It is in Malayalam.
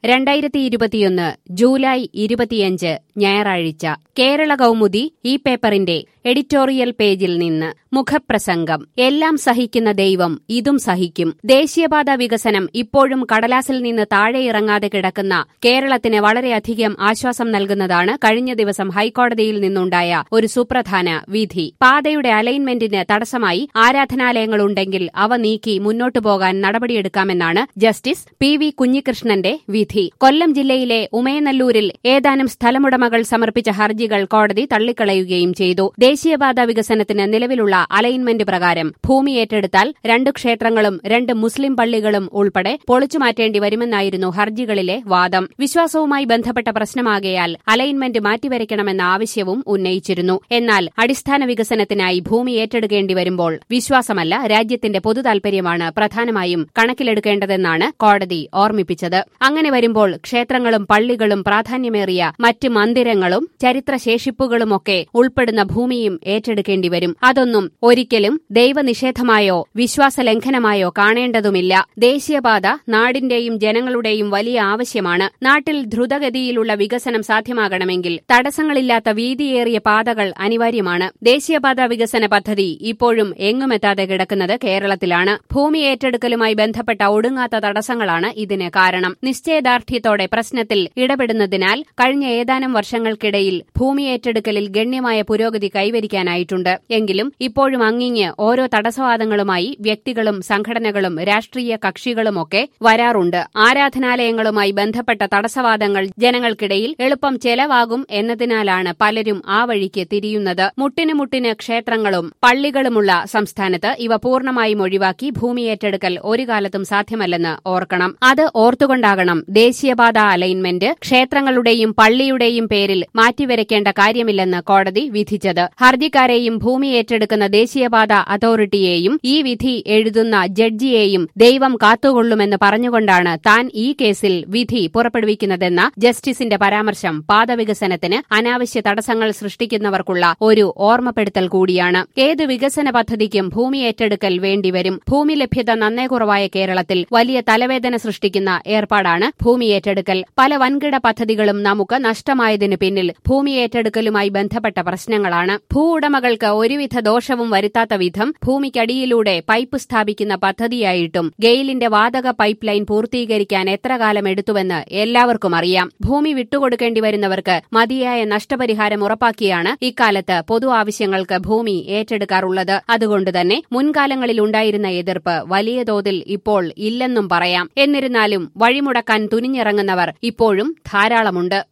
രണ്ടായിരത്തി ഇരുപത്തിയൊന്ന് ജൂലൈ ഇരുപത്തിയഞ്ച് ഞായറാഴ്ച കേരള കൗമുദി ഈ പേപ്പറിന്റെ എഡിറ്റോറിയൽ പേജിൽ നിന്ന് മുഖപ്രസംഗം എല്ലാം സഹിക്കുന്ന ദൈവം ഇതും സഹിക്കും ദേശീയപാത വികസനം ഇപ്പോഴും കടലാസിൽ നിന്ന് താഴെ ഇറങ്ങാതെ കിടക്കുന്ന കേരളത്തിന് വളരെയധികം ആശ്വാസം നൽകുന്നതാണ് കഴിഞ്ഞ ദിവസം ഹൈക്കോടതിയിൽ നിന്നുണ്ടായ ഒരു സുപ്രധാന വിധി പാതയുടെ അലൈൻമെന്റിന് തടസ്സമായി ആരാധനാലയങ്ങളുണ്ടെങ്കിൽ അവ നീക്കി മുന്നോട്ടു പോകാൻ നടപടിയെടുക്കാമെന്നാണ് ജസ്റ്റിസ് പി വി കുഞ്ഞികൃഷ്ണന്റെ വിധി കൊല്ലം ജില്ലയിലെ ഉമയനല്ലൂരിൽ ഏതാനും സ്ഥലമുടമകൾ സമർപ്പിച്ച ഹർജികൾ കോടതി തള്ളിക്കളയുകയും ചെയ്തു ദേശീയപാത വികസനത്തിന് നിലവിലുള്ള അലൈൻമെന്റ് പ്രകാരം ഭൂമി ഏറ്റെടുത്താൽ രണ്ട് ക്ഷേത്രങ്ങളും രണ്ട് മുസ്ലിം പള്ളികളും ഉൾപ്പെടെ പൊളിച്ചുമാറ്റേണ്ടി വരുമെന്നായിരുന്നു ഹർജികളിലെ വാദം വിശ്വാസവുമായി ബന്ധപ്പെട്ട പ്രശ്നമാകയാൽ അലൈൻമെന്റ് മാറ്റിവരയ്ക്കണമെന്ന ആവശ്യവും ഉന്നയിച്ചിരുന്നു എന്നാൽ അടിസ്ഥാന വികസനത്തിനായി ഭൂമി ഏറ്റെടുക്കേണ്ടി വരുമ്പോൾ വിശ്വാസമല്ല രാജ്യത്തിന്റെ പൊതുതാൽപര്യമാണ് പ്രധാനമായും കണക്കിലെടുക്കേണ്ടതെന്നാണ് കോടതി ഓർമ്മിപ്പിച്ചത് അങ്ങനെ വരുമ്പോൾ ക്ഷേത്രങ്ങളും പള്ളികളും പ്രാധാന്യമേറിയ മറ്റ് മന്ദിരങ്ങളും ചരിത്രശേഷിപ്പുകളുമൊക്കെ ഉൾപ്പെടുന്ന ഭൂമിയും ഏറ്റെടുക്കേണ്ടി വരും അതൊന്നും ഒരിക്കലും ദൈവനിഷേധമായോ വിശ്വാസലംഘനമായോ കാണേണ്ടതുമില്ല ദേശീയപാത നാടിന്റെയും ജനങ്ങളുടെയും വലിയ ആവശ്യമാണ് നാട്ടിൽ ദ്രുതഗതിയിലുള്ള വികസനം സാധ്യമാകണമെങ്കിൽ തടസ്സങ്ങളില്ലാത്ത വീതിയേറിയ പാതകൾ അനിവാര്യമാണ് ദേശീയപാത വികസന പദ്ധതി ഇപ്പോഴും എങ്ങുമെത്താതെ കിടക്കുന്നത് കേരളത്തിലാണ് ഭൂമി ഏറ്റെടുക്കലുമായി ബന്ധപ്പെട്ട ഒടുങ്ങാത്ത തടസ്സങ്ങളാണ് ഇതിന് കാരണം നിശ്ചയദാർഢ്യത്തോടെ പ്രശ്നത്തിൽ ഇടപെടുന്നതിനാൽ കഴിഞ്ഞ ഏതാനും വർഷങ്ങൾക്കിടയിൽ ഭൂമി ഏറ്റെടുക്കലിൽ ഗണ്യമായ പുരോഗതി കൈവരിക്കാനായിട്ടുണ്ട് എങ്കിലും ഇപ്പോഴും അങ്ങിങ്ങ് ഓരോ തടസ്സവാദങ്ങളുമായി വ്യക്തികളും സംഘടനകളും രാഷ്ട്രീയ കക്ഷികളുമൊക്കെ വരാറുണ്ട് ആരാധനാലയങ്ങളുമായി ബന്ധപ്പെട്ട തടസ്സവാദങ്ങൾ ജനങ്ങൾക്കിടയിൽ എളുപ്പം ചെലവാകും എന്നതിനാലാണ് പലരും ആ വഴിക്ക് തിരിയുന്നത് മുട്ടിന് മുട്ടിന് ക്ഷേത്രങ്ങളും പള്ളികളുമുള്ള സംസ്ഥാനത്ത് ഇവ പൂർണ്ണമായും ഒഴിവാക്കി ഭൂമി ഏറ്റെടുക്കൽ ഒരു കാലത്തും സാധ്യമല്ലെന്ന് ഓർക്കണം അത് ഓർത്തുകൊണ്ടാകണം ദേശീയപാത അലൈൻമെന്റ് ക്ഷേത്രങ്ങളുടെയും പള്ളിയുടെയും പേരിൽ മാറ്റിവരയ്ക്കേണ്ട കാര്യമില്ലെന്ന് കോടതി വിധിച്ചത് ഹർജിക്കാരെയും ഭൂമി ഏറ്റെടുക്കുന്ന ദേശീയപാത അതോറിറ്റിയെയും ഈ വിധി എഴുതുന്ന ജഡ്ജിയെയും ദൈവം കാത്തുകൊള്ളുമെന്ന് പറഞ്ഞുകൊണ്ടാണ് താൻ ഈ കേസിൽ വിധി പുറപ്പെടുവിക്കുന്നതെന്ന ജസ്റ്റിസിന്റെ പരാമർശം പാതവികസനത്തിന് അനാവശ്യ തടസ്സങ്ങൾ സൃഷ്ടിക്കുന്നവർക്കുള്ള ഒരു ഓർമ്മപ്പെടുത്തൽ കൂടിയാണ് ഏത് വികസന പദ്ധതിക്കും ഭൂമി ഏറ്റെടുക്കൽ വേണ്ടിവരും ഭൂമി ലഭ്യത നന്നേ കുറവായ കേരളത്തിൽ വലിയ തലവേദന സൃഷ്ടിക്കുന്ന ഏർപ്പാടാണ് ഭൂമി ഏറ്റെടുക്കൽ പല വൻകിട പദ്ധതികളും നമുക്ക് നഷ്ടമായതിനു പിന്നിൽ ഭൂമി ഏറ്റെടുക്കലുമായി ബന്ധപ്പെട്ട പ്രശ്നങ്ങളാണ് ഭൂ ഉടമകൾക്ക് ഒരുവിധ ദോഷവും വരുത്താത്ത വിധം ഭൂമിക്കടിയിലൂടെ പൈപ്പ് സ്ഥാപിക്കുന്ന പദ്ധതിയായിട്ടും ഗെയിലിന്റെ വാതക പൈപ്പ് ലൈൻ പൂർത്തീകരിക്കാൻ എത്ര കാലം എടുത്തുവെന്ന് എല്ലാവർക്കും അറിയാം ഭൂമി വിട്ടുകൊടുക്കേണ്ടി വരുന്നവർക്ക് മതിയായ നഷ്ടപരിഹാരം ഉറപ്പാക്കിയാണ് ഇക്കാലത്ത് പൊതു ആവശ്യങ്ങൾക്ക് ഭൂമി ഏറ്റെടുക്കാറുള്ളത് അതുകൊണ്ടുതന്നെ മുൻകാലങ്ങളിൽ ഉണ്ടായിരുന്ന എതിർപ്പ് വലിയ തോതിൽ ഇപ്പോൾ ഇല്ലെന്നും പറയാം എന്നിരുന്നാലും വഴിമുടക്കാൻ തുനിഞ്ഞിറങ്ങുന്നവർ ഇപ്പോഴും ധാരാളമുണ്ട്